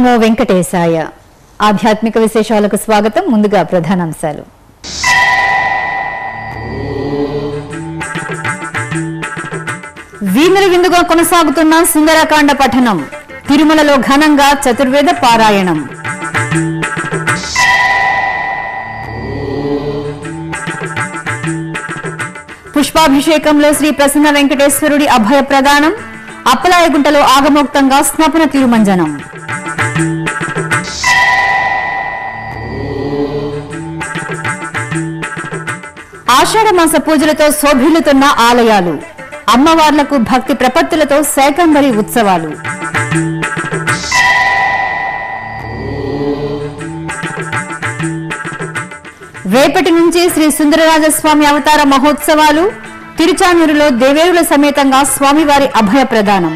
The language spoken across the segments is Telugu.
నమో వెంకటేశాయ ఆధ్యాత్మిక విశేషాలకు స్వాగతం ముందుగా ప్రధానాంశాలు వీణుల విందుగా కొనసాగుతున్న సుందరకాండ పఠనం తిరుమలలో ఘనంగా చతుర్వేద పారాయణం పుష్పాభిషేకంలో శ్రీ ప్రసన్న వెంకటేశ్వరుడి అభయ ప్రదానం అప్పలాయగుంటలో ఆగమోక్తంగా స్నపన తిరుమంజనం ఆషాఢ మాస పూజలతో శోభిల్లుతున్న ఆలయాలు అమ్మవార్లకు భక్తి ప్రపత్తులతో శాకంబరి ఉత్సవాలు రేపటి నుంచి శ్రీ సుందరరాజస్వామి అవతార మహోత్సవాలు తిరుచానూరులో దేవేరుల సమేతంగా స్వామివారి అభయ ప్రదానం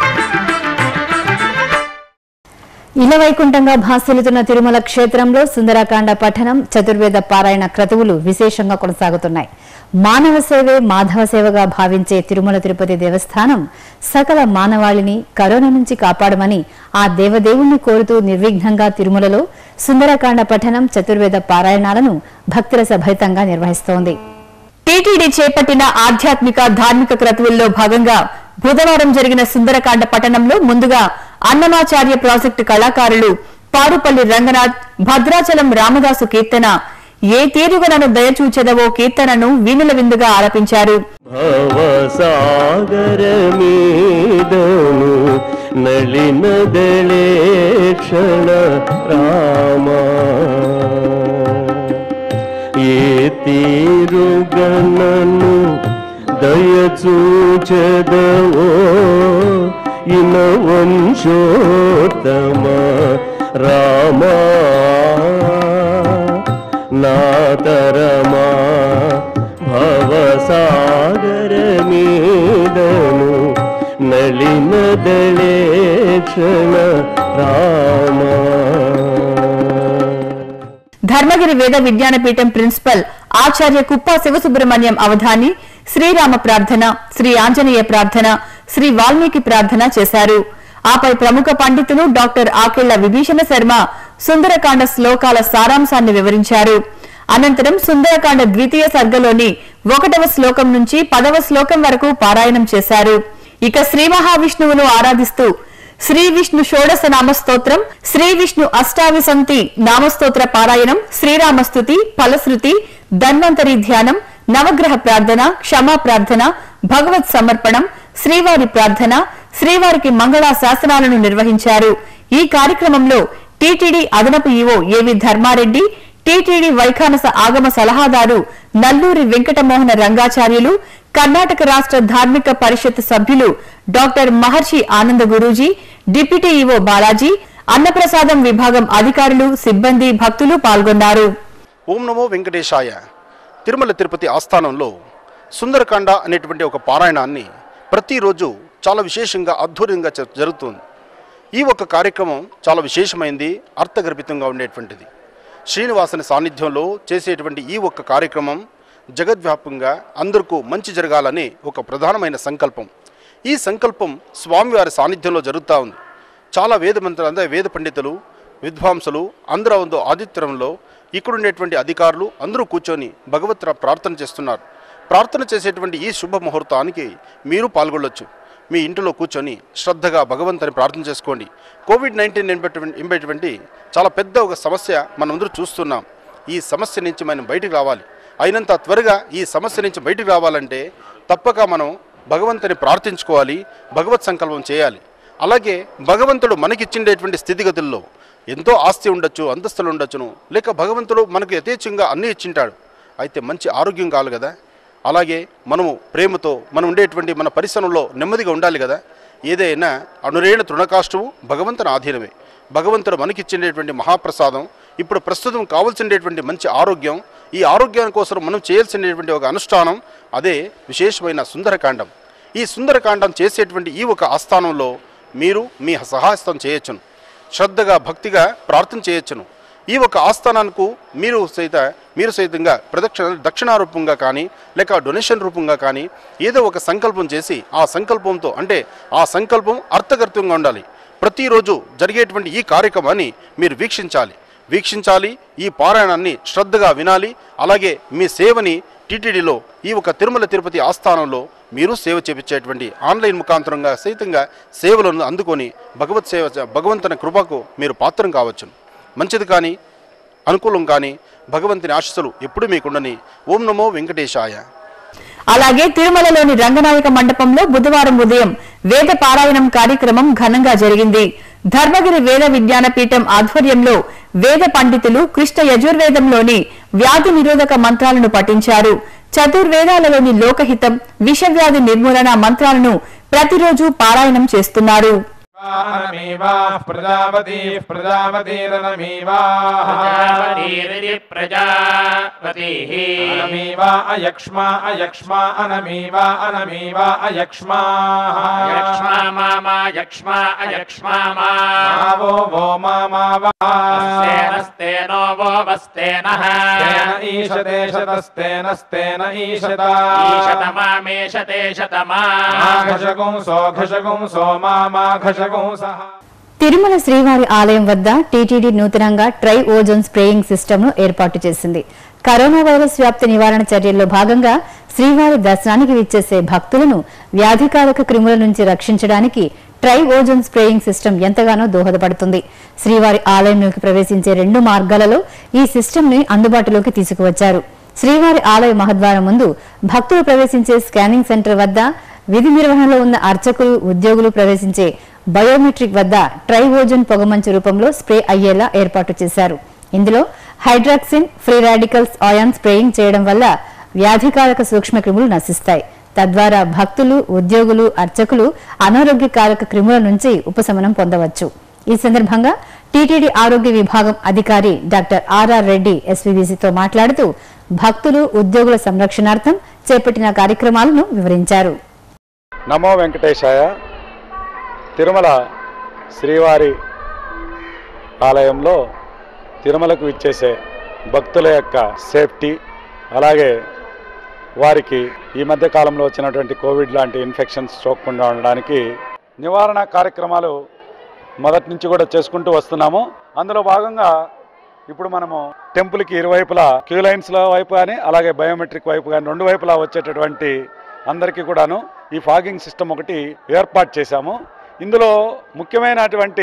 ఇలవైకుంఠంగా భాసిల్లుతున్న తిరుమల క్షేత్రంలో సుందరకాండ పఠనం చతుర్వేద పారాయణ క్రతువులు విశేషంగా కొనసాగుతున్నాయి మానవ సేవే మాధవ సేవగా భావించే తిరుమల తిరుపతి దేవస్థానం సకల మానవాళిని కరోనా నుంచి కాపాడమని ఆ దేవదేవుణ్ణి కోరుతూ నిర్విఘ్నంగా తిరుమలలో సుందరకాండ పఠనం చతుర్వేద పారాయణాలను భక్తుల భరితంగా నిర్వహిస్తోంది టీటీడీ చేపట్టిన ఆధ్యాత్మిక ధార్మిక క్రతువుల్లో భాగంగా బుధవారం జరిగిన సుందరకాండ పట్టణంలో ముందుగా అన్నమాచార్య ప్రాజెక్టు కళాకారులు పారుపల్లి రంగనాథ్ భద్రాచలం రామదాసు కీర్తన ఏ తీరుగా నన్ను దయచూచెదవో కీర్తనను వీణుల విందుగా ఆలపించారు భవసాగరమీదను నళినదళే క్షణ రామా ఏ తీరుగణను దయచూచదవో ఇన వంశోత్తమ రామా నాతరమా భవసాగరమీదను నళినదళే క్షణ రామా ధర్మగిరి వేద విజ్ఞానపీఠం ప్రిన్సిపల్ ఆచార్య కుప్పా శివసుబ్రహ్మణ్యం అవధాని శ్రీరామ ప్రార్థన శ్రీ ఆంజనేయ ప్రార్థన శ్రీ వాల్మీకి ప్రార్థన చేశారు ఆపై ప్రముఖ పండితులు డాక్టర్ ఆకెళ్ల విభీషణ శర్మ సుందరకాండ శ్లోకాల సారాంశాన్ని వివరించారు అనంతరం సుందరకాండ ద్వితీయ సర్గలోని ఒకటవ శ్లోకం నుంచి పదవ శ్లోకం వరకు పారాయణం చేశారు ఇక శ్రీ మహావిష్ణువును ఆరాధిస్తూ శ్రీ విష్ణు షోడశ నామస్తోత్రం శ్రీ విష్ణు అష్టావిసంతి నామస్తోత్ర పారాయణం శ్రీరామస్తుతి ఫలశ్రుతి ధన్వంతరి ధ్యానం నవగ్రహ ప్రార్థన క్షమా ప్రార్థన భగవత్ సమర్పణం శ్రీవారి ప్రార్థన శ్రీవారికి మంగళా శాసనాలను నిర్వహించారు ఈ కార్యక్రమంలో టీటీడీ అదనపు ఈవో ఏవి ధర్మారెడ్డి టీటీడీ వైఖానస ఆగమ సలహాదారు నల్లూరి వెంకటమోహన రంగాచార్యులు కర్ణాటక రాష్ట్ర ధార్మిక పరిషత్ సభ్యులు డాక్టర్ మహర్షి ఆనంద గురూజీ డిప్యూటీ ఈవో బాలాజీ అన్నప్రసాదం విభాగం అధికారులు సిబ్బంది భక్తులు పాల్గొన్నారు ఓం నమో వెంకటేశాయ తిరుమల తిరుపతి ఆస్థానంలో సుందరకాండ అనేటువంటి ఒక పారాయణాన్ని ప్రతిరోజు చాలా విశేషంగా అద్భుతంగా జ- జరుగుతుంది ఈ ఒక కార్యక్రమం చాలా విశేషమైంది అర్థగర్భితంగా ఉండేటువంటిది శ్రీనివాసుని సాన్నిధ్యంలో చేసేటువంటి ఈ ఒక్క కార్యక్రమం జగద్వ్యాపంగా అందరికీ మంచి జరగాలని ఒక ప్రధానమైన సంకల్పం ఈ సంకల్పం స్వామివారి సాన్నిధ్యంలో జరుగుతూ ఉంది చాలా వేద మంత్రులు అందరూ వేద పండితులు విద్వాంసులు అందరూ ఉందో ఆదిత్యంలో ఇక్కడ ఉండేటువంటి అధికారులు అందరూ కూర్చొని భగవత్ ప్రార్థన చేస్తున్నారు ప్రార్థన చేసేటువంటి ఈ శుభ ముహూర్తానికి మీరు పాల్గొనవచ్చు మీ ఇంటిలో కూర్చొని శ్రద్ధగా భగవంతుని ప్రార్థన చేసుకోండి కోవిడ్ నైన్టీన్ ఎంబేటువంటి చాలా పెద్ద ఒక సమస్య మనందరూ చూస్తున్నాం ఈ సమస్య నుంచి మనం బయటికి రావాలి అయినంత త్వరగా ఈ సమస్య నుంచి బయటికి రావాలంటే తప్పక మనం భగవంతుని ప్రార్థించుకోవాలి భగవత్ సంకల్పం చేయాలి అలాగే భగవంతుడు మనకిచ్చిండేటువంటి స్థితిగతుల్లో ఎంతో ఆస్తి ఉండొచ్చు అంతస్తులు ఉండొచ్చును లేక భగవంతుడు మనకు యథేచ్ఛంగా అన్నీ ఇచ్చింటాడు అయితే మంచి ఆరోగ్యం కావాలి కదా అలాగే మనము ప్రేమతో మనం ఉండేటువంటి మన పరిసరంలో నెమ్మదిగా ఉండాలి కదా ఏదైనా అనురేణ తృణకాష్టము భగవంతుని ఆధీనమే భగవంతుడు మనకిచ్చిండేటువంటి మహాప్రసాదం ఇప్పుడు ప్రస్తుతం కావాల్సినటువంటి మంచి ఆరోగ్యం ఈ ఆరోగ్యాని కోసం మనం చేయాల్సినటువంటి ఒక అనుష్ఠానం అదే విశేషమైన సుందరకాండం ఈ సుందరకాండం చేసేటువంటి ఈ ఒక ఆస్థానంలో మీరు మీ సహాయస్థం చేయొచ్చును శ్రద్ధగా భక్తిగా ప్రార్థన చేయొచ్చును ఈ ఒక ఆస్థానానికి మీరు సైత మీరు సైతంగా ప్రదక్షిణ దక్షిణారూపంగా కానీ లేక డొనేషన్ రూపంగా కానీ ఏదో ఒక సంకల్పం చేసి ఆ సంకల్పంతో అంటే ఆ సంకల్పం అర్థగర్తంగా ఉండాలి ప్రతిరోజు జరిగేటువంటి ఈ కార్యక్రమాన్ని మీరు వీక్షించాలి వీక్షించాలి ఈ పారాయణాన్ని శ్రద్ధగా వినాలి అలాగే మీ సేవని టీటీడీలో ఈ ఒక తిరుమల తిరుపతి ఆస్థానంలో మీరు సేవ చేపించేటువంటి ఆన్లైన్ ముఖాంతరంగా సైతంగా సేవలను అందుకొని భగవత్ సేవ భగవంతుని కృపకు మీరు పాత్రం కావచ్చు మంచిది కానీ అనుకూలం కానీ భగవంతుని ఆశీస్సులు ఎప్పుడు మీకుండని ఓం నమో వెంకటేశాయ అలాగే తిరుమలలోని రంగనాయక మండపంలో బుధవారం ఉదయం వేద పారాయణం కార్యక్రమం ఘనంగా జరిగింది ధర్మగిరి వేద విజ్ఞాన పీఠం ఆధ్వర్యంలో వేద పండితులు కృష్ణ యజుర్వేదంలోని వ్యాధి నిరోధక మంత్రాలను పఠించారు చతుర్వేదాలలోని లోకహితం విషవ్యాధి నిర్మూలన మంత్రాలను ప్రతిరోజు పారాయణం చేస్తున్నారు అనమీవాः ప్రజాపతిः ప్రజాపతిరనమీవాः ప్రజాపతిరిది ప్రజాపతిః అనమీవా అయక్ష్మా అయక్ష్మా అనమీవా అనమీవా అయక్ష్మాः యక్ష్మా మామా యక్ష్మా అయక్ష్మా మా మావో वो స్తేనస్తేనో వో వస్తేనః तेन ईशते शतस्तेन स्तेन ईशता ఈశతమామేషతే శతమా घशगुंसो घशगुंसो मा मा घशगुंसः తిరుమల శ్రీవారి ఆలయం వద్ద టీటీడీ నూతనంగా ట్రై ఓజోన్ స్ప్రేయింగ్ సిస్టమ్ ను ఏర్పాటు చేసింది కరోనా వైరస్ వ్యాప్తి నివారణ చర్యల్లో భాగంగా శ్రీవారి దర్శనానికి విచ్చేసే భక్తులను వ్యాధికారక క్రిముల నుంచి రక్షించడానికి ట్రై ఓజోన్ స్ప్రేయింగ్ సిస్టమ్ ఎంతగానో దోహదపడుతుంది శ్రీవారి ఆలయంలోకి ప్రవేశించే రెండు మార్గాలలో ఈ సిస్టమ్ ని అందుబాటులోకి తీసుకువచ్చారు శ్రీవారి ఆలయ మహద్వారం ముందు భక్తులు ప్రవేశించే స్కానింగ్ సెంటర్ వద్ద విధి నిర్వహణలో ఉన్న అర్చకులు ఉద్యోగులు ప్రవేశించే బయోమెట్రిక్ వద్ద ట్రైవోజన్ పొగమంచు రూపంలో స్ప్రే అయ్యేలా ఏర్పాటు చేశారు ఇందులో hydroxyl free radicals ion spraying చేయడం వల్ల వ్యాధికారక సూక్ష్మక్రిములు నశిస్తాయి తద్వారా భక్తులు ఉద్యోగులు అర్చకులు అనారోగ్యకారక క్రిముల నుంచి ఉపశమనం పొందవచ్చు ఈ సందర్భంగా టీటీడీ ఆరోగ్య విభాగం అధికారి డాక్టర్ ఆర్ఆర్ రెడ్డి ఎస్వీబీసీతో మాట్లాడుతూ భక్తులు ఉద్యోగుల సంరక్షణార్థం చేపట్టిన కార్యక్రమాలను వివరించారు నమో వెంకటేశాయ తిరుమల శ్రీవారి ఆలయంలో తిరుమలకు విచ్చేసే భక్తుల యొక్క సేఫ్టీ అలాగే వారికి ఈ మధ్య కాలంలో వచ్చినటువంటి కోవిడ్ లాంటి ఇన్ఫెక్షన్స్ సోకకుండా ఉండడానికి నివారణ కార్యక్రమాలు మొదటి నుంచి కూడా చేసుకుంటూ వస్తున్నాము అందులో భాగంగా ఇప్పుడు మనము టెంపుల్కి ఇరువైపులా క్యూ లైన్స్ల వైపు కానీ అలాగే బయోమెట్రిక్ వైపు కానీ రెండు వైపులా వచ్చేటటువంటి అందరికీ కూడాను ఈ ఫాగింగ్ సిస్టమ్ ఒకటి ఏర్పాటు చేశాము ఇందులో ముఖ్యమైనటువంటి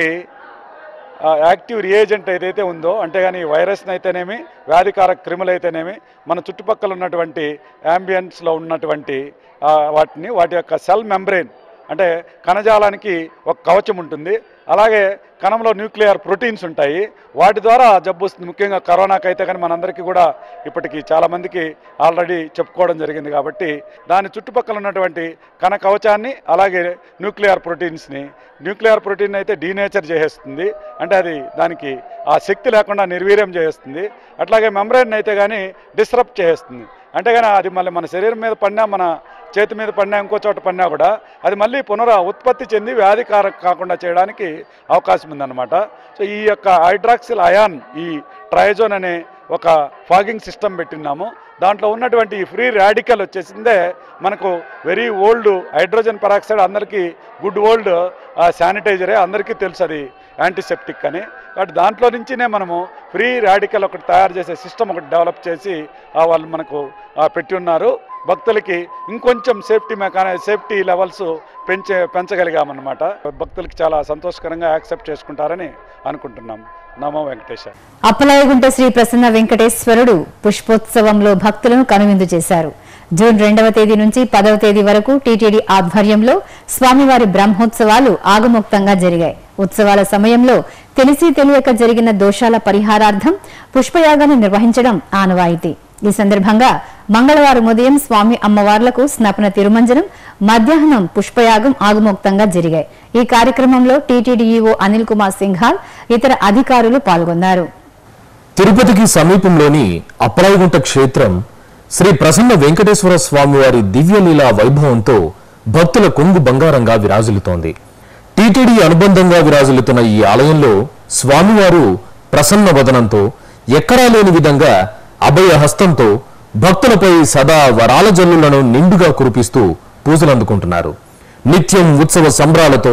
ఆ, యాక్టివ్ రియేజెంట్ ఏదైతే ఉందో అంటే కానీ వైరస్ని అయితేనేమి వ్యాధికారక క్రిములు అయితేనేమి మన చుట్టుపక్కల ఉన్నటువంటి యాంబియన్స్లో ఉన్నటువంటి ఆ, వాటిని వాటి యొక్క సెల్ మెంబ్రెయిన్ అంటే కణజాలానికి ఒక కవచం ఉంటుంది అలాగే కణంలో న్యూక్లియర్ ప్రోటీన్స్ ఉంటాయి వాటి ద్వారా జబ్బు వస్తుంది ముఖ్యంగా కరోనాకి అయితే కానీ మనందరికీ కూడా ఇప్పటికి చాలామందికి ఆల్రెడీ చెప్పుకోవడం జరిగింది కాబట్టి దాని చుట్టుపక్కల ఉన్నటువంటి కణ కవచాన్ని అలాగే న్యూక్లియర్ ప్రోటీన్స్ని న్యూక్లియర్ ప్రోటీన్ అయితే డీనేచర్ చేసేస్తుంది అంటే అది దానికి ఆ శక్తి లేకుండా నిర్వీర్యం చేస్తుంది అట్లాగే మెంబ్రెయిన్ అయితే కానీ డిస్టర్బ్ చేస్తుంది అంటే కానీ అది మళ్ళీ మన శరీరం మీద పడినా మన చేతి మీద పడినా ఇంకో చోట పడినా కూడా అది మళ్ళీ పునర ఉత్పత్తి చెంది వ్యాధికారక కాకుండా చేయడానికి అవకాశం ఉందన్నమాట సో ఈ యొక్క హైడ్రాక్సిల్ అయాన్ ఈ ట్రయజోన్ అనే ఒక ఫాగింగ్ సిస్టమ్ పెట్టినాము దాంట్లో ఉన్నటువంటి ఈ ఫ్రీ రాడికల్ వచ్చేసిందే మనకు వెరీ ఓల్డ్ హైడ్రోజన్ పెరాక్సైడ్ అందరికీ గుడ్ ఓల్డ్ శానిటైజరే అందరికీ తెలుసు అది యాంటీసెప్టిక్ అని కాబట్టి దాంట్లో నుంచినే మనము ఫ్రీ రాడికల్ ఒకటి తయారు చేసే సిస్టమ్ ఒకటి డెవలప్ చేసి ఆ, వాళ్ళు మనకు ఆ, పెట్టి ఉన్నారు భక్తులకి ఇంకొంచెం సేఫ్టీ మెకాన సేఫ్టీ లెవెల్స్ పెంచే పెంచగలిగామన్నమాట భక్తులకి చాలా సంతోషకరంగా యాక్సెప్ట్ చేసుకుంటారని అనుకుంటున్నాం నమో వెంకటేశ్వర అప్పలాయగుంట శ్రీ ప్రసన్న వెంకటేశ్వరుడు పుష్పోత్సవంలో భక్తులను కనువిందు చేశారు జూన్ రెండవ తేదీ నుంచి పదవ తేదీ వరకు టీటీడీ ఆధ్వర్యంలో స్వామివారి బ్రహ్మోత్సవాలు ఆగమోక్తంగా జరిగాయి ఉత్సవాల సమయంలో తెలిసి తెలియక జరిగిన దోషాల పరిహారార్థం పుష్పయాగాన్ని నిర్వహించడం ఆనవాయితీ ఈ సందర్భంగా మంగళవారం ఉదయం స్వామి అమ్మవార్లకు స్నపన తిరుమంజనం మధ్యాహ్నం పుష్పయాగం ఆగమోక్తంగా జరిగాయి ఈ కార్యక్రమంలో టీటీడీఈఓ అనిల్ కుమార్ సింఘాల్ ఇతర అధికారులు పాల్గొన్నారు తిరుపతికి సమీపంలోని అప్పలాయగుంట క్షేత్రం శ్రీ ప్రసన్న వెంకటేశ్వర స్వామివారి దివ్యలీలా వైభవంతో భక్తుల కొంగు బంగారంగా విరాజిల్లుతోంది టీటీడీ అనుబంధంగా విరాజిల్లుతున్న ఈ ఆలయంలో స్వామివారు ప్రసన్న వదనంతో ఎక్కడా లేని విధంగా అభయ హస్తంతో భక్తులపై సదా వరాల జల్లులను నిండుగా కురిపిస్తూ పూజలందుకుంటున్నారు నిత్యం ఉత్సవ సంబరాలతో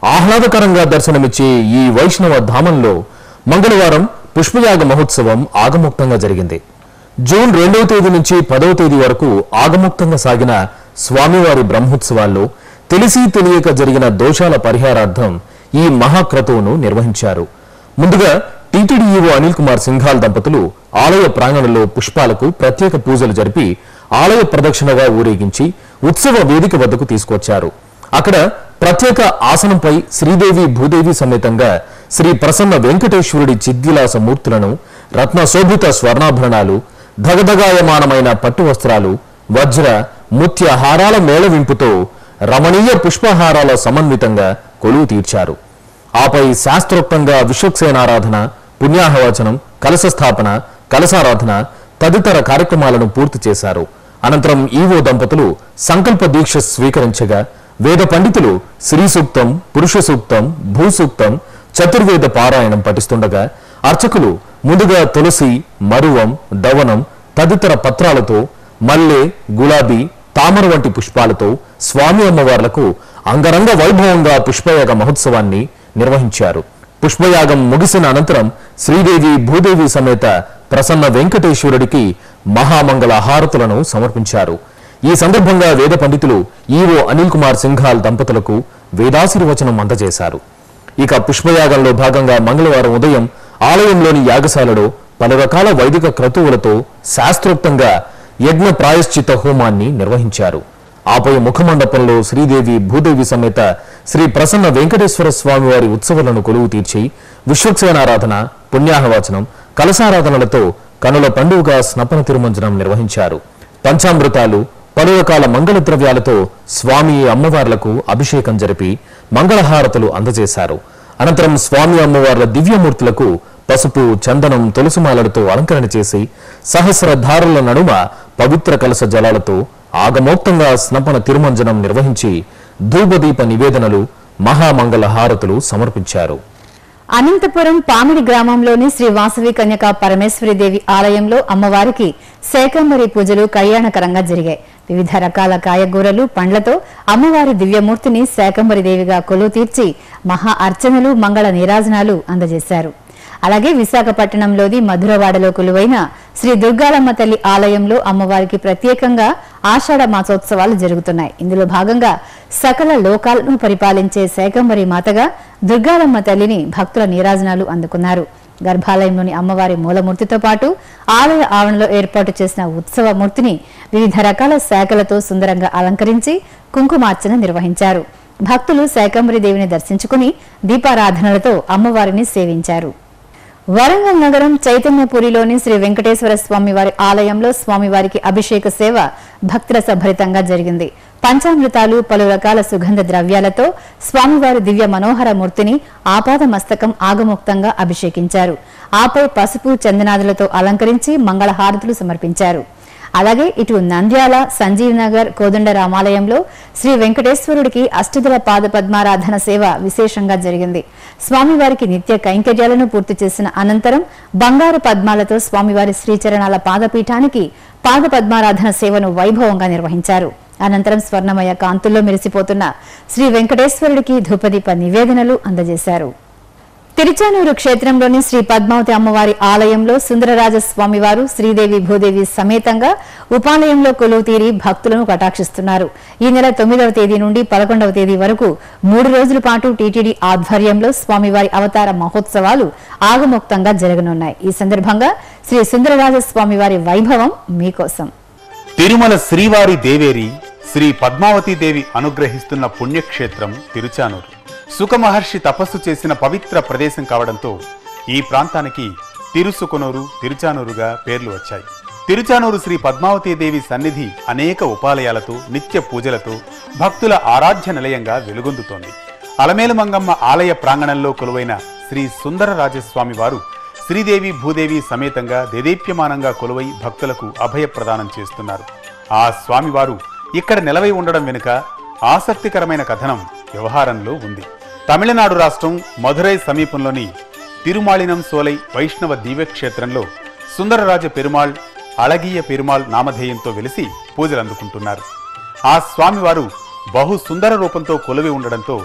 ఆహ్లాదకరంగా దర్శనమిచ్చే ఈ వైష్ణవ ధామంలో మంగళవారం పుష్పయాగ మహోత్సవం ఆగముక్తంగా జరిగింది జూన్ రెండవ తేదీ నుంచి పదవ తేదీ వరకు ఆగముక్తంగా సాగిన స్వామివారి బ్రహ్మోత్సవాల్లో తెలిసి తెలియక జరిగిన దోషాల పరిహారార్థం ఈ మహాక్రతువును నిర్వహించారు ముందుగా టీటీడీఈఓ అనిల్ కుమార్ సింఘాల్ దంపతులు ఆలయ ప్రాంగణంలో పుష్పాలకు ప్రత్యేక పూజలు జరిపి ఆలయ ప్రదక్షిణగా ఊరేగించి ఉత్సవ వేదిక వద్దకు తీసుకొచ్చారు అక్కడ ప్రత్యేక ఆసనంపై శ్రీదేవి భూదేవి సమేతంగా శ్రీ ప్రసన్న వెంకటేశ్వరుడి చిద్విలాస మూర్తులను రత్న శోభిత స్వర్ణాభరణాలు ధగధగాయమానమైన పట్టు వస్త్రాలు వజ్ర ముత్య హారాల మేళవింపుతో రమణీయ పుష్పహారాల సమన్వితంగా కొలువు తీర్చారు ఆపై శాస్త్రోక్తంగా విశ్వక్సేనారాధన పుణ్యాహవచనం కలశ స్థాపన కలశారాధన తదితర కార్యక్రమాలను పూర్తి చేశారు అనంతరం ఈవో దంపతులు సంకల్ప దీక్ష స్వీకరించగా వేద పండితులు శ్రీ సూక్తం పురుష సూక్తం భూసూక్తం చతుర్వేద పారాయణం పఠిస్తుండగా అర్చకులు ముందుగా తులసి మరువం దవనం తదితర పత్రాలతో మల్లె గులాబీ తామర వంటి పుష్పాలతో స్వామి అమ్మవార్లకు అంగరంగ వైభవంగా పుష్పయాగ మహోత్సవాన్ని నిర్వహించారు పుష్పయాగం ముగిసిన అనంతరం శ్రీదేవి భూదేవి సమేత ప్రసన్న వెంకటేశ్వరుడికి మహామంగళ హారతులను సమర్పించారు ఈ సందర్భంగా వేద పండితులు ఈవో అనిల్ కుమార్ సింఘాల్ దంపతులకు వేదాశీర్వచనం అందజేశారు ఇక పుష్పయాగంలో భాగంగా మంగళవారం ఉదయం ఆలయంలోని యాగశాలలో పలు రకాల వైదిక క్రతువులతో శాస్త్రోక్తంగా యజ్ఞ ప్రాయశ్చిత హోమాన్ని నిర్వహించారు ఆపై ముఖమండపంలో శ్రీదేవి భూదేవి సమేత శ్రీ ప్రసన్న వెంకటేశ్వర స్వామి వారి ఉత్సవాలను కొలువు తీర్చి విశ్వక్సేనారాధన పుణ్యాహవాచనం కలశారాధనలతో కనుల పండుగ స్నపన తిరుమంజనం నిర్వహించారు పంచామృతాలు పలు రకాల మంగళ ద్రవ్యాలతో స్వామి అమ్మవార్లకు అభిషేకం జరిపి మంగళహారతులు అందజేశారు అనంతరం స్వామి అమ్మవార్ల దివ్యమూర్తులకు పసుపు చందనం తులసిమాలలతో అలంకరణ చేసి సహస్ర ధారల నడుమ పవిత్ర కలశ జలాలతో ఆగమోక్తంగా స్నపన తిరుమంజనం నిర్వహించి ధూపదీప నివేదనలు మహామంగళ హారతులు సమర్పించారు అనంతపురం పామిడి గ్రామంలోని శ్రీ వాసవి కన్యకా పరమేశ్వరి దేవి ఆలయంలో అమ్మవారికి శాకంబరి పూజలు కళ్యాణకరంగా జరిగాయి వివిధ రకాల కాయగూరలు పండ్లతో అమ్మవారి దివ్యమూర్తిని శాకంబరి దేవిగా కొలువు తీర్చి మహా అర్చనలు మంగళ నీరాజనాలు అందజేశారు అలాగే విశాఖపట్నంలోని మధురవాడలో కొలువైన శ్రీ దుర్గాలమ్మ తల్లి ఆలయంలో అమ్మవారికి ప్రత్యేకంగా ఆషాఢ మాసోత్సవాలు జరుగుతున్నాయి ఇందులో భాగంగా సకల లోకాలను పరిపాలించే శాకంబరి మాతగా దుర్గాలమ్మ తల్లిని భక్తుల నీరాజనాలు అందుకున్నారు గర్భాలయంలోని అమ్మవారి మూలమూర్తితో పాటు ఆలయ ఆవరణలో ఏర్పాటు చేసిన ఉత్సవ మూర్తిని వివిధ రకాల శాఖలతో సుందరంగా అలంకరించి కుంకుమార్చన నిర్వహించారు భక్తులు శాకంబరి దేవిని దర్శించుకుని దీపారాధనలతో అమ్మవారిని సేవించారు వరంగల్ నగరం చైతన్యపురిలోని శ్రీ వెంకటేశ్వర స్వామి వారి ఆలయంలో స్వామివారికి అభిషేక సేవ భక్తుల సభరితంగా జరిగింది పంచామృతాలు పలు రకాల సుగంధ ద్రవ్యాలతో స్వామివారి దివ్య మనోహర మూర్తిని ఆపాద మస్తకం ఆగముక్తంగా అభిషేకించారు ఆపై పసుపు చందనాదులతో అలంకరించి మంగళహారతులు సమర్పించారు అలాగే ఇటు నంద్యాల సంజీవ్ నగర్ కోదండ రామాలయంలో శ్రీ వెంకటేశ్వరుడికి అష్టదల పాద పద్మారాధన సేవ విశేషంగా జరిగింది స్వామివారికి నిత్య కైంకర్యాలను పూర్తి చేసిన అనంతరం బంగారు పద్మాలతో స్వామివారి శ్రీచరణాల పాదపీఠానికి పాద పద్మారాధన సేవను వైభవంగా నిర్వహించారు అనంతరం స్వర్ణమయ కాంతుల్లో మెరిసిపోతున్న శ్రీ వెంకటేశ్వరుడికి ధూపదీప నివేదనలు అందజేశారు తిరుచానూరు క్షేత్రంలోని శ్రీ పద్మావతి అమ్మవారి ఆలయంలో సుందరరాజ స్వామివారు శ్రీదేవి భూదేవి సమేతంగా ఉపాలయంలో కొలువు తీరి భక్తులను కటాక్షిస్తున్నారు ఈ నెల తొమ్మిదవ తేదీ నుండి పదకొండవ తేదీ వరకు మూడు రోజుల పాటు టీటీడీ ఆధ్వర్యంలో స్వామివారి అవతార మహోత్సవాలు ఆగమోక్తంగా జరగనున్నాయి ఈ సందర్భంగా శ్రీ సుందరరాజ స్వామివారి వైభవం మీకోసం తిరుమల శ్రీవారి దేవేరి శ్రీ పద్మావతి దేవి అనుగ్రహిస్తున్న పుణ్యక్షేత్రం తిరుచానూరు సుఖమహర్షి తపస్సు చేసిన పవిత్ర ప్రదేశం కావడంతో ఈ ప్రాంతానికి తిరుసుకొనూరు తిరుచానూరుగా పేర్లు వచ్చాయి తిరుచానూరు శ్రీ పద్మావతి దేవి సన్నిధి అనేక ఉపాలయాలతో నిత్య పూజలతో భక్తుల ఆరాధ్య నిలయంగా వెలుగొందుతోంది అలమేలు మంగమ్మ ఆలయ ప్రాంగణంలో కొలువైన శ్రీ సుందరరాజస్వామి వారు శ్రీదేవి భూదేవి సమేతంగా దేదీప్యమానంగా కొలువై భక్తులకు అభయ ప్రదానం చేస్తున్నారు ఆ స్వామివారు ఇక్కడ నిలవై ఉండడం వెనుక ఆసక్తికరమైన కథనం వ్యవహారంలో ఉంది తమిళనాడు రాష్ట్రం మధురై సమీపంలోని తిరుమాళినం సోలై వైష్ణవ దివ్యక్షేత్రంలో సుందరరాజ పెరుమాళ్ అళగియ పెరుమాళ్ నామధేయంతో వెలిసి పూజలు అందుకుంటున్నారు ఆ స్వామివారు బహు సుందర రూపంతో కొలువి ఉండడంతో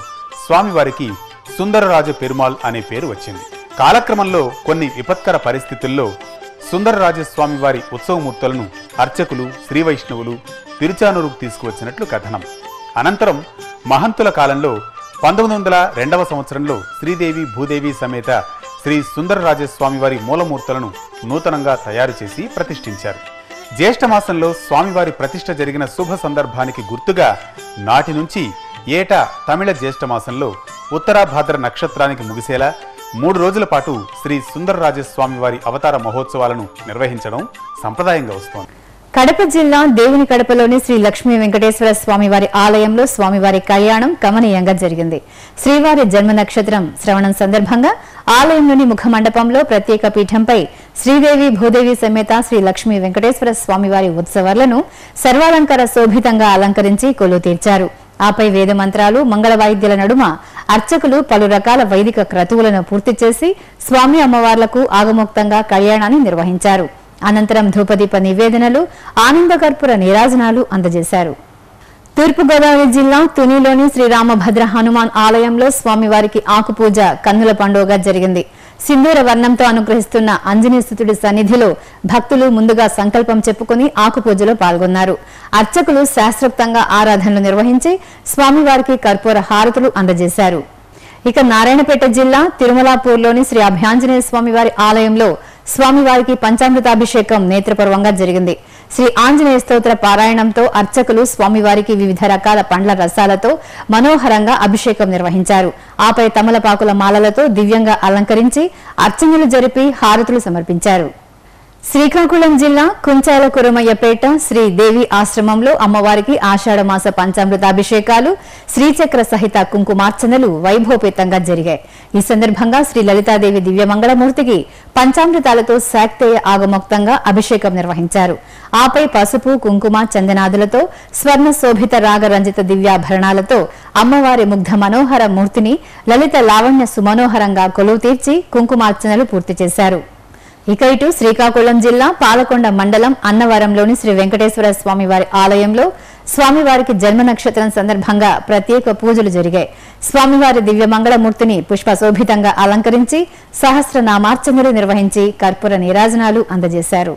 స్వామివారికి సుందరరాజ పెరుమాల్ అనే పేరు వచ్చింది కాలక్రమంలో కొన్ని విపత్కర పరిస్థితుల్లో సుందరరాజ స్వామివారి ఉత్సవమూర్తులను అర్చకులు శ్రీ వైష్ణవులు తిరుచానూరుకు తీసుకువచ్చినట్లు కథనం అనంతరం మహంతుల కాలంలో పంతొమ్మిది వందల రెండవ సంవత్సరంలో శ్రీదేవి భూదేవి సమేత శ్రీ సుందరరాజస్వామి వారి మూలమూర్తులను నూతనంగా తయారు చేసి ప్రతిష్ఠించారు జ్యేష్ఠ మాసంలో స్వామివారి ప్రతిష్ఠ జరిగిన శుభ సందర్భానికి గుర్తుగా నాటి నుంచి ఏటా తమిళ జ్యేష్ఠ మాసంలో ఉత్తరాభాద్ర నక్షత్రానికి ముగిసేలా మూడు రోజుల పాటు శ్రీ సుందరరాజస్వామి వారి అవతార మహోత్సవాలను నిర్వహించడం సంప్రదాయంగా వస్తోంది కడప జిల్లా దేవుని కడపలోని శ్రీ లక్ష్మీ వెంకటేశ్వర స్వామివారి ఆలయంలో స్వామివారి కళ్యాణం కమనీయంగా జరిగింది శ్రీవారి జన్మ నక్షత్రం శ్రవణం సందర్భంగా ఆలయంలోని ముఖ మండపంలో ప్రత్యేక పీఠంపై శ్రీదేవి భూదేవి సమేత శ్రీ లక్ష్మీ వెంకటేశ్వర స్వామివారి ఉత్సవాలను సర్వాలంకార శోభితంగా అలంకరించి కొలు తీర్చారు ఆపై వేద మంత్రాలు మంగళ వాయిద్యాల నడుమ అర్చకులు పలు రకాల వైదిక క్రతువులను పూర్తి చేసి స్వామి అమ్మవార్లకు ఆగమోక్తంగా కళ్యాణాన్ని నిర్వహించారు అనంతరం ధూపదీప నివేదనలు ఆనందకర్పూర నీరాజనాలు అందజేశారు తూర్పుగోదావరి జిల్లా తునిలోని శ్రీరామభద్ర హనుమాన్ ఆలయంలో స్వామివారికి ఆకుపూజ కన్నుల పండుగగా జరిగింది సింధూర వర్ణంతో అనుగ్రహిస్తున్న అంజనీసుతుడి సన్నిధిలో భక్తులు ముందుగా సంకల్పం చెప్పుకుని ఆకుపూజలో పాల్గొన్నారు అర్చకులు శాస్త్రోక్తంగా ఆరాధనలు నిర్వహించి స్వామివారికి కర్పూర హారతులు అందజేశారు ఇక నారాయణపేట జిల్లా తిరుమలాపూర్లోని శ్రీ అభయాంజనేయ స్వామివారి ఆలయంలో స్వామివారికి పంచామృతాభిషేకం నేత్రపర్వంగా జరిగింది శ్రీ ఆంజనేయ స్తోత్ర పారాయణంతో అర్చకులు స్వామివారికి వివిధ రకాల పండ్ల రసాలతో మనోహరంగా అభిషేకం నిర్వహించారు ఆపై తమలపాకుల మాలలతో దివ్యంగా అలంకరించి అర్చనలు జరిపి హారతులు సమర్పించారు శ్రీకాకుళం జిల్లా కుంచాల కురమయ్యపేట శ్రీ దేవి ఆశ్రమంలో అమ్మవారికి ఆషాఢ మాస పంచామృతాభిషేకాలు శ్రీచక్ర సహిత కుంకుమార్చనలు వైభవపేతంగా జరిగాయి ఈ సందర్భంగా శ్రీ లలితాదేవి దివ్యమంగళమూర్తికి పంచామృతాలతో శాక్తేయ ఆగమోక్తంగా అభిషేకం నిర్వహించారు ఆపై పసుపు కుంకుమ చందనాదులతో స్వర్ణ శోభిత రాగరంజిత దివ్యాభరణాలతో అమ్మవారి ముగ్ధ మనోహర మూర్తిని లలిత లావణ్య సుమనోహరంగా కొలువు తీర్చి కుంకుమార్చనలు పూర్తి చేశారు ఇక ఇటు శ్రీకాకుళం జిల్లా పాలకొండ మండలం అన్నవరంలోని శ్రీ వెంకటేశ్వర స్వామివారి ఆలయంలో స్వామివారికి జన్మ నక్షత్రం సందర్భంగా ప్రత్యేక పూజలు జరిగాయి స్వామివారి దివ్య మంగళమూర్తిని పుష్పశోభితంగా అలంకరించి సహస్రనామార్చనలు నిర్వహించి కర్పూర నీరాజనాలు అందజేశారు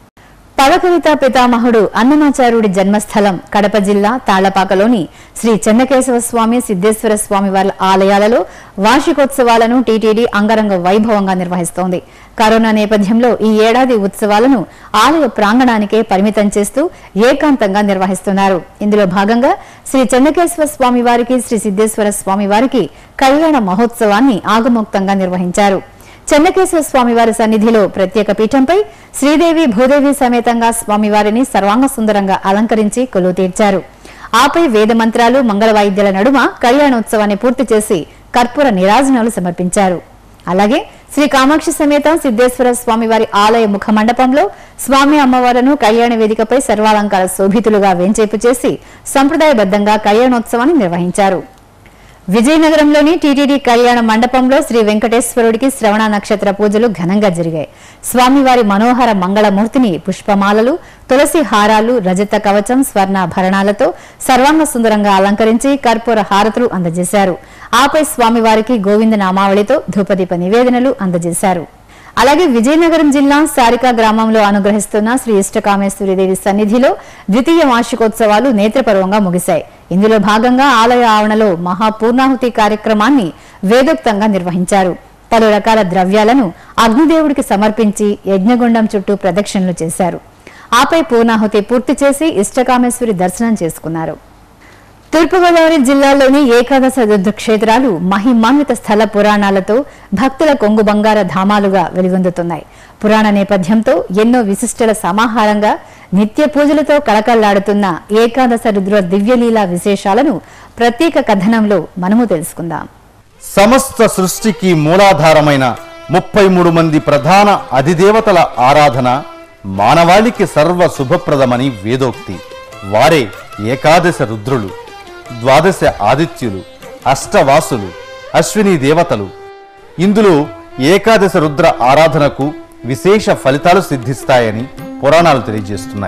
పదకవిత పితామహుడు అన్నమాచార్యుడి జన్మస్థలం కడప జిల్లా తాళ్లపాకలోని శ్రీ చెన్నకేశవ స్వామి సిద్దేశ్వర స్వామి వారి ఆలయాలలో వార్షికోత్సవాలను టీటీడీ అంగరంగ వైభవంగా నిర్వహిస్తోంది కరోనా నేపథ్యంలో ఈ ఏడాది ఉత్సవాలను ఆలయ ప్రాంగణానికే పరిమితం చేస్తూ ఏకాంతంగా నిర్వహిస్తున్నారు ఇందులో భాగంగా శ్రీ చెన్నకేశ్వర స్వామి వారికి శ్రీ సిద్దేశ్వర స్వామి వారికి కళ్యాణ మహోత్సవాన్ని ఆగమోక్తంగా నిర్వహించారు చెన్నకేశ్వర స్వామివారి సన్నిధిలో ప్రత్యేక పీఠంపై శ్రీదేవి భూదేవి సమేతంగా స్వామివారిని సర్వాంగ సుందరంగా అలంకరించి కొలువు తీర్చారు ఆపై వేద మంత్రాలు మంగళ వాయిద్యాల నడుమ కళ్యాణోత్సవాన్ని పూర్తి చేసి కర్పూర నిరాజనాలు సమర్పించారు అలాగే శ్రీ కామాక్షి సమేత సిద్దేశ్వర స్వామివారి ఆలయ ముఖ మండపంలో స్వామి అమ్మవారును కళ్యాణ వేదికపై సర్వాలంకార శోభితులుగా వేంచేపు చేసి సంప్రదాయబద్దంగా కళ్యాణోత్సవాన్ని నిర్వహించారు విజయనగరంలోని టీటీడీ కళ్యాణ మండపంలో శ్రీ వెంకటేశ్వరుడికి శ్రవణ నక్షత్ర పూజలు ఘనంగా జరిగాయి స్వామివారి మనోహర మంగళమూర్తిని పుష్పమాలలు తులసి హారాలు రజత కవచం స్వర్ణాభరణాలతో సర్వాంగ సుందరంగా అలంకరించి కర్పూర హారతులు అందజేశారు ఆపై స్వామివారికి గోవింద నామావళితో ధూపదీప నివేదనలు అందజేశారు అలాగే విజయనగరం జిల్లా సారికా గ్రామంలో అనుగ్రహిస్తున్న శ్రీ ఇష్టకామేశ్వరిదేవి సన్నిధిలో ద్వితీయ వార్షికోత్సవాలు నేత్రపర్వంగా ముగిశాయి ఇందులో భాగంగా ఆలయ ఆవరణలో మహాపూర్ణాహుతి కార్యక్రమాన్ని వేదోక్తంగా నిర్వహించారు పలు రకాల ద్రవ్యాలను అగ్నిదేవుడికి సమర్పించి యజ్ఞగుండం చుట్టూ ప్రదక్షిణలు చేశారు ఆపై పూర్ణాహుతి పూర్తి చేసి ఇష్టకామేశ్వరి దర్శనం చేసుకున్నారు తూర్పుగోదావరి జిల్లాలోని ఏకాదశ రుద్ర క్షేత్రాలు మహిమాన్విత స్థల పురాణాలతో భక్తుల కొంగు బంగార ధామాలుగా వెలుగొందుతున్నాయి పురాణ నేపథ్యంతో ఎన్నో విశిష్టల సమాహారంగా నిత్య పూజలతో కళకళ్లాడుతున్న ఏకాదశ రుద్ర దివ్యలీలా విశేషాలను ప్రత్యేక కథనంలో మనము తెలుసుకుందాం సమస్త సృష్టికి మూలాధారమైన ముప్పై మూడు మంది ప్రధాన అధిదేవతల ఆరాధన మానవాళికి సర్వ శుభప్రదమని వేదోక్తి వారే ఏకాదశ రుద్రులు ద్వాదశ ఆదిత్యులు అష్టవాసులు అశ్విని దేవతలు ఇందులో ఏకాదశ రుద్ర ఆరాధనకు విశేష ఫలితాలు సిద్ధిస్తాయని పురాణాలు తెలియజేస్తున్నాయి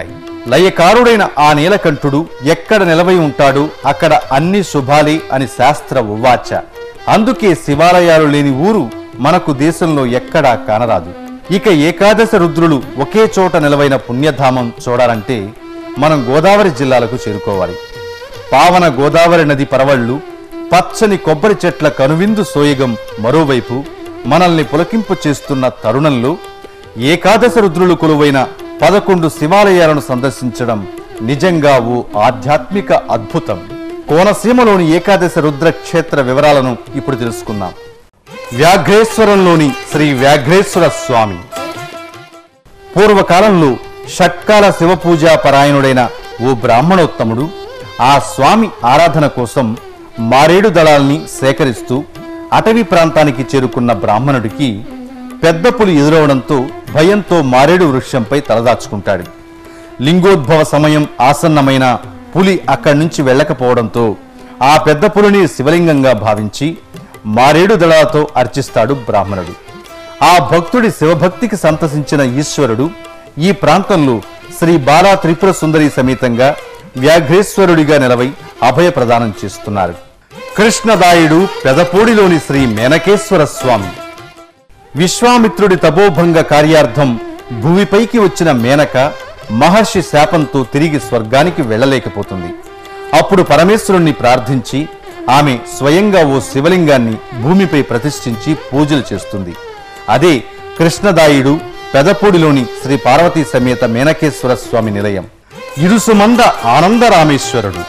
లయకారుడైన ఆ నీలకంఠుడు ఎక్కడ నిలవై ఉంటాడు అక్కడ అన్ని శుభాలే అని శాస్త్ర ఉవాచ అందుకే శివాలయాలు లేని ఊరు మనకు దేశంలో ఎక్కడా కానరాదు ఇక ఏకాదశ రుద్రులు ఒకే చోట నిలవైన పుణ్యధామం చూడాలంటే మనం గోదావరి జిల్లాలకు చేరుకోవాలి పావన గోదావరి నది పరవళ్ళు పచ్చని కొబ్బరి చెట్ల కనువిందు సోయగం మరోవైపు మనల్ని పులకింపు చేస్తున్న తరుణంలో ఏకాదశ రుద్రులు కొలువైన పదకొండు శివాలయాలను సందర్శించడం నిజంగా ఓ ఆధ్యాత్మిక అద్భుతం కోనసీమలోని ఏకాదశ రుద్ర క్షేత్ర వివరాలను ఇప్పుడు తెలుసుకుందాం వ్యాఘ్రేశ్వరంలోని శ్రీ వ్యాఘ్రేశ్వర స్వామి పూర్వకాలంలో షట్కాల శివపూజా పరాయణుడైన ఓ బ్రాహ్మణోత్తముడు ఆ స్వామి ఆరాధన కోసం మారేడు దళాల్ని సేకరిస్తూ అటవీ ప్రాంతానికి చేరుకున్న బ్రాహ్మణుడికి పెద్ద పులి ఎదురవడంతో భయంతో మారేడు వృక్షంపై తలదాచుకుంటాడు లింగోద్భవ సమయం ఆసన్నమైన పులి అక్కడి నుంచి వెళ్ళకపోవడంతో ఆ పెద్ద పులిని శివలింగంగా భావించి మారేడు దళాలతో అర్చిస్తాడు బ్రాహ్మణుడు ఆ భక్తుడి శివభక్తికి సంతసించిన ఈశ్వరుడు ఈ ప్రాంతంలో శ్రీ బాలా త్రిపుర సుందరి సమేతంగా వ్యాఘ్రేశ్వరుడిగా నిలవై అభయ ప్రదానం చేస్తున్నారు కృష్ణదాయుడు పెదపూడిలోని శ్రీ మేనకేశ్వర స్వామి విశ్వామిత్రుడి తపోభంగ కార్యార్థం భూమిపైకి వచ్చిన మేనక మహర్షి శాపంతో తిరిగి స్వర్గానికి వెళ్ళలేకపోతుంది అప్పుడు పరమేశ్వరుణ్ణి ప్రార్థించి ఆమె స్వయంగా ఓ శివలింగాన్ని భూమిపై ప్రతిష్ఠించి పూజలు చేస్తుంది అదే కృష్ణదాయుడు పెదపూడిలోని శ్రీ పార్వతీ సమేత మేనకేశ్వర స్వామి నిలయం ఇరుసుమంద ఆనందరామేశ్వరుడు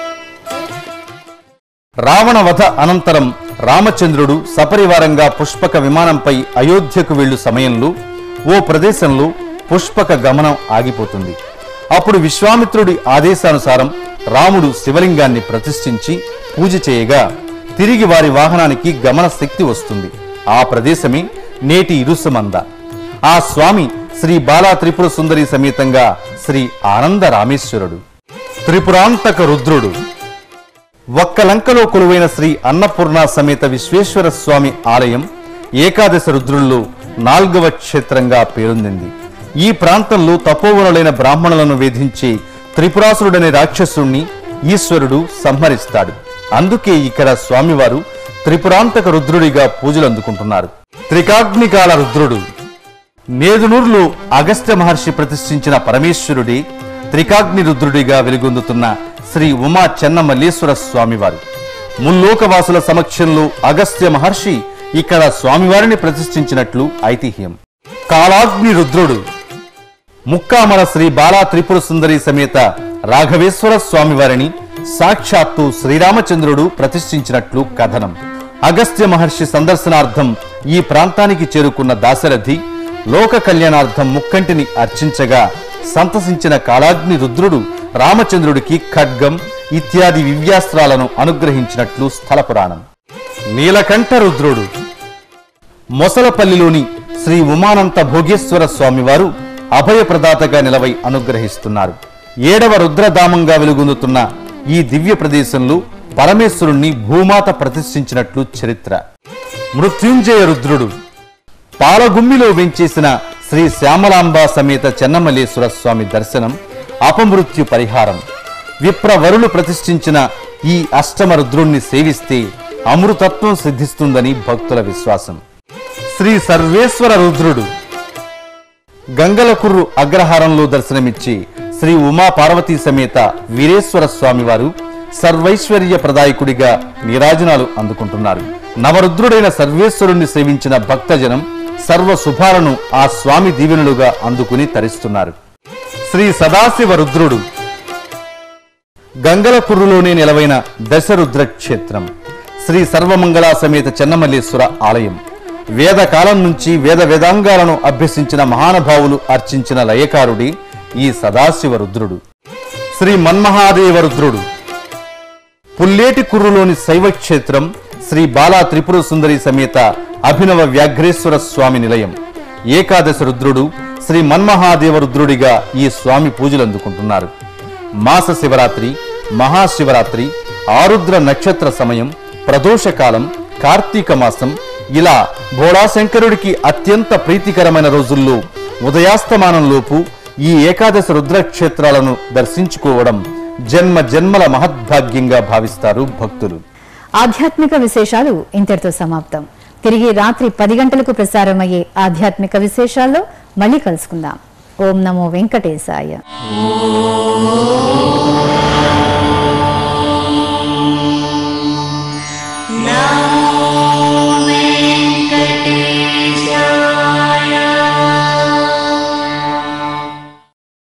రావణ వధ అనంతరం రామచంద్రుడు సపరివారంగా పుష్పక విమానంపై అయోధ్యకు వెళ్ళు సమయంలో ఓ ప్రదేశంలో పుష్పక గమనం ఆగిపోతుంది అప్పుడు విశ్వామిత్రుడి ఆదేశానుసారం రాముడు శివలింగాన్ని ప్రతిష్ఠించి పూజ చేయగా తిరిగి వారి వాహనానికి గమన శక్తి వస్తుంది ఆ ప్రదేశమే నేటి ఇరుసుమంద ఆ స్వామి శ్రీ బాలా త్రిపుర సుందరి సమేతంగా శ్రీ ఆనంద రామేశ్వరుడు త్రిపురాంతక రుద్రుడు ఒక్కలంకలో కొలువైన శ్రీ అన్నపూర్ణ సమేత విశ్వేశ్వర స్వామి ఆలయం ఏకాదశ రుద్రుల్లో నాల్గవ క్షేత్రంగా పేరొందింది ఈ ప్రాంతంలో తపోవనులైన బ్రాహ్మణులను వేధించే త్రిపురాసురుడనే రాక్షసుణ్ణి ఈశ్వరుడు సంహరిస్తాడు అందుకే ఇక్కడ స్వామివారు త్రిపురాంతక రుద్రుడిగా పూజలు అందుకుంటున్నారు త్రికాగ్నికాల రుద్రుడు నేదునూరులో అగస్త్య మహర్షి ప్రతిష్ఠించిన పరమేశ్వరుడి త్రికాగ్ని రుద్రుడిగా వెలుగొందుతున్న శ్రీ ఉమా చెన్నమల్లేశ్వర స్వామివారు ముల్లోకవాసుల సమక్షంలో అగస్త్య మహర్షి ఇక్కడ స్వామివారిని ప్రతిష్ఠించినట్లు ఐతిహ్యం కాలాగ్ని రుద్రుడు ముక్కామల శ్రీ బాలా త్రిపుర సుందరి సమేత రాఘవేశ్వర స్వామివారిని సాక్షాత్తు శ్రీరామచంద్రుడు ప్రతిష్ఠించినట్లు కథనం అగస్త్య మహర్షి సందర్శనార్థం ఈ ప్రాంతానికి చేరుకున్న దాశరథి లోక కళ్యాణార్థం ముక్కంటిని అర్చించగా సంతసించిన కాలాగ్ని రుద్రుడు రామచంద్రుడికి ఖడ్గం ఇత్యాది వివ్యాస్త్రాలను అనుగ్రహించినట్లు స్థల పురాణం నీలకంఠ రుద్రుడు మొసలపల్లిలోని శ్రీ ఉమానంత భోగేశ్వర స్వామివారు అభయప్రదాతగా నిలవై అనుగ్రహిస్తున్నారు ఏడవ రుద్రధామంగా వెలుగొందుతున్న ఈ దివ్య ప్రదేశంలో పరమేశ్వరుణ్ణి భూమాత ప్రతిష్ఠించినట్లు చరిత్ర మృత్యుంజయ రుద్రుడు పాలగుమ్మిలో వెంచేసిన శ్రీ శ్యామలాంబ సమేత చెన్నమల్లేశ్వర స్వామి దర్శనం అపమృత్యు పరిహారం విప్రవరులు ప్రతిష్ఠించిన ఈ అష్టమ రుద్రుణ్ణి సేవిస్తే అమృతత్వం సిద్ధిస్తుందని భక్తుల విశ్వాసం శ్రీ సర్వేశ్వర రుద్రుడు గంగలకుర్రు అగ్రహారంలో దర్శనమిచ్చి శ్రీ ఉమా పార్వతీ సమేత వీరేశ్వర స్వామివారు సర్వైశ్వర్య ప్రదాయకుడిగా నీరాజనాలు అందుకుంటున్నారు నవరుద్రుడైన సర్వేశ్వరుణ్ణి సేవించిన భక్తజనం సర్వ శుభాలను ఆ స్వామి దీవెనులుగా అందుకుని తరిస్తున్నారు శ్రీ సదాశివ రుద్రుడు గంగలకుర్రులోనే నిలవైన దశరుద్ర క్షేత్రం శ్రీ సర్వమంగళ సమేత చెన్నమల్లేశ్వర ఆలయం వేదకాలం నుంచి వేద వేదాంగాలను అభ్యసించిన మహానుభావులు అర్చించిన లయకారుడి ఈ సదాశివ రుద్రుడు శ్రీ మన్మహాదేవ రుద్రుడు పుల్లేటి కుర్రులోని శైవ క్షేత్రం శ్రీ బాలా త్రిపుర సుందరి సమేత అభినవ వ్యాఘ్రేశ్వర స్వామి నిలయం ఏకాదశ రుద్రుడు శ్రీ మన్మహాదేవ రుద్రుడిగా ఈ స్వామి పూజలు అందుకుంటున్నారు మాస శివరాత్రి మహాశివరాత్రి ఆరుద్ర నక్షత్ర సమయం ప్రదోషకాలం కార్తీక మాసం ఇలా భోళాశంకరుడికి అత్యంత ప్రీతికరమైన రోజుల్లో ఉదయాస్తమానంలోపు ఈ ఏకాదశ రుద్రక్షేత్రాలను దర్శించుకోవడం జన్మ జన్మల మహద్భాగ్యంగా భావిస్తారు భక్తులు ఆధ్యాత్మిక విశేషాలు ఇంతటితో సమాప్తం తిరిగి రాత్రి పది గంటలకు ప్రసారమయ్యే ఆధ్యాత్మిక విశేషాల్లో మళ్ళీ కలుసుకుందాం ఓం నమో వెంకటేశాయ ఓం